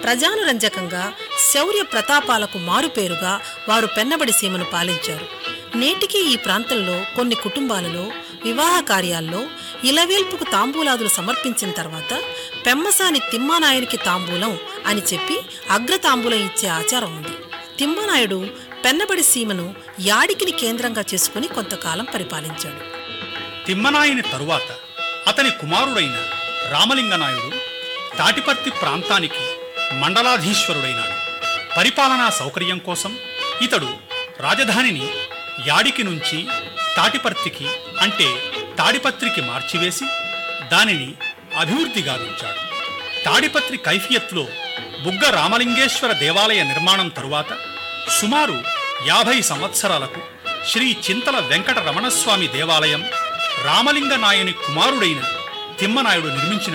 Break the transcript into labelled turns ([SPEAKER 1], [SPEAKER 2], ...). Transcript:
[SPEAKER 1] ప్రజానురంజకంగా శౌర్య ప్రతాపాలకు మారుపేరుగా వారు పెన్నబడి సీమను పాలించారు నేటికి ఈ ప్రాంతంలో కొన్ని కుటుంబాలలో వివాహ కార్యాల్లో ఇలవేల్పుకు తాంబూలాదులు సమర్పించిన తర్వాత పెమ్మసాని తిమ్మానాయునికి తాంబూలం అని చెప్పి అగ్రతాంబూలం ఇచ్చే ఆచారం ఉంది తిమ్మనాయుడు పెన్నబడి సీమను యాడికిని కేంద్రంగా చేసుకుని కొంతకాలం పరిపాలించాడు
[SPEAKER 2] తిమ్మనాయుని తరువాత అతని కుమారుడైన రామలింగనాయుడు తాటిపర్తి ప్రాంతానికి మండలాధీశ్వరుడైనాడు పరిపాలనా సౌకర్యం కోసం ఇతడు రాజధానిని యాడికి నుంచి తాటిపర్తికి అంటే తాడిపత్రికి మార్చివేసి దానిని అభివృద్ధి గావించాడు తాడిపత్రి కైఫియత్లో బుగ్గ రామలింగేశ్వర దేవాలయ నిర్మాణం తరువాత సుమారు యాభై సంవత్సరాలకు శ్రీ చింతల వెంకట రమణస్వామి దేవాలయం రామలింగ నాయుని కుమారుడైన తిమ్మనాయుడు నిర్మించిన